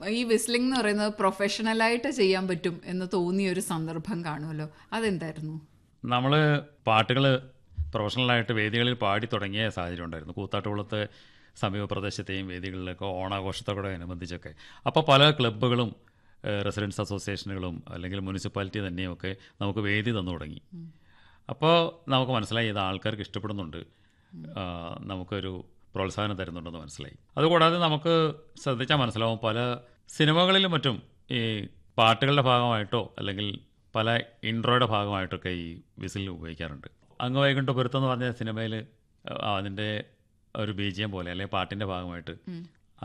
ഈ വിസ്ലിംഗ് എന്ന് പറയുന്നത് പ്രൊഫഷണലായിട്ട് ചെയ്യാൻ പറ്റും എന്ന് തോന്നിയ ഒരു സന്ദർഭം കാണുമല്ലോ അതെന്തായിരുന്നു നമ്മൾ പാട്ടുകൾ പ്രൊഫഷണലായിട്ട് വേദികളിൽ പാടി തുടങ്ങിയ സാഹചര്യം ഉണ്ടായിരുന്നു കൂത്താട്ടുകുളത്തെ സമീപ പ്രദേശത്തെയും വേദികളിലൊക്കെ ഓണാഘോഷത്തോടെ അനുബന്ധിച്ചൊക്കെ അപ്പോൾ പല ക്ലബ്ബുകളും റെസിഡൻസ് അസോസിയേഷനുകളും അല്ലെങ്കിൽ മുനിസിപ്പാലിറ്റി തന്നെയൊക്കെ നമുക്ക് വേദി തന്നു തുടങ്ങി അപ്പോൾ നമുക്ക് മനസ്സിലായി ഇത് ആൾക്കാർക്ക് ഇഷ്ടപ്പെടുന്നുണ്ട് ആ, നമുക്കൊരു പ്രോത്സാഹനം തരുന്നുണ്ടെന്ന് മനസ്സിലായി അതുകൂടാതെ നമുക്ക് ശ്രദ്ധിച്ചാൽ മനസ്സിലാവും പല സിനിമകളിലും മറ്റും ഈ പാട്ടുകളുടെ ഭാഗമായിട്ടോ അല്ലെങ്കിൽ പല ഇൻട്രോയുടെ ഭാഗമായിട്ടൊക്കെ ഈ വിസിൽ ഉപയോഗിക്കാറുണ്ട് അങ്ങ് പൊരുത്തം എന്ന് പറഞ്ഞ സിനിമയിൽ അതിൻ്റെ ഒരു ബീജിയം പോലെ അല്ലെങ്കിൽ പാട്ടിൻ്റെ ഭാഗമായിട്ട്